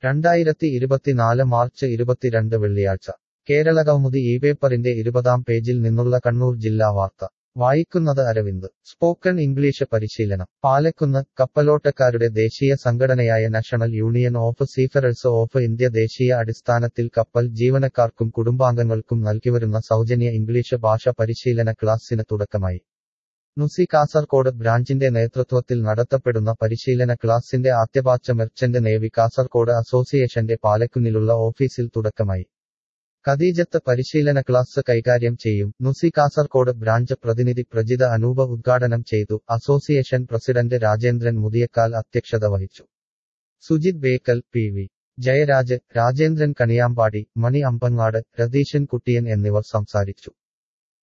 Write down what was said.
രണ്ടായിരത്തി ഇരുപത്തിനാല് മാർച്ച് ഇരുപത്തിരണ്ട് വെള്ളിയാഴ്ച കേരളകൗമുദി ഈ പേപ്പറിന്റെ ഇരുപതാം പേജിൽ നിന്നുള്ള കണ്ണൂർ ജില്ലാ വാർത്ത വായിക്കുന്നത് അരവിന്ദ് സ്പോക്കൺ ഇംഗ്ലീഷ് പരിശീലനം പാലക്കുന്ന് കപ്പലോട്ടക്കാരുടെ ദേശീയ സംഘടനയായ national union of seafarers of India ദേശീയ അടിസ്ഥാനത്തിൽ കപ്പൽ ജീവനക്കാർക്കും കുടുംബാംഗങ്ങൾക്കും നൽകിവരുന്ന സൗജന്യ ഇംഗ്ലീഷ് ഭാഷ പരിശീലന ക്ലാസ്സിന് തുടക്കമായി നുസി കാസർകോട് ബ്രാഞ്ചിന്റെ നേതൃത്വത്തിൽ നടത്തപ്പെടുന്ന പരിശീലന ക്ലാസിന്റെ ആദ്യബാച്ച് മെർച്ചന്റ് നേവി കാസർകോട് അസോസിയേഷന്റെ പാലക്കുന്നിലുള്ള ഓഫീസിൽ തുടക്കമായി ഖദീജത്ത് പരിശീലന ക്ലാസ് കൈകാര്യം ചെയ്യും നുസി കാസർകോട് ബ്രാഞ്ച് പ്രതിനിധി പ്രജിത അനൂപ ഉദ്ഘാടനം ചെയ്തു അസോസിയേഷൻ പ്രസിഡന്റ് രാജേന്ദ്രൻ മുതിയക്കാൽ അധ്യക്ഷത വഹിച്ചു സുജിത് ബേക്കൽ പി വി ജയരാജ് രാജേന്ദ്രൻ കണിയാമ്പാടി മണി അമ്പങ്ങാട് രതീശൻ കുട്ടിയൻ എന്നിവർ സംസാരിച്ചു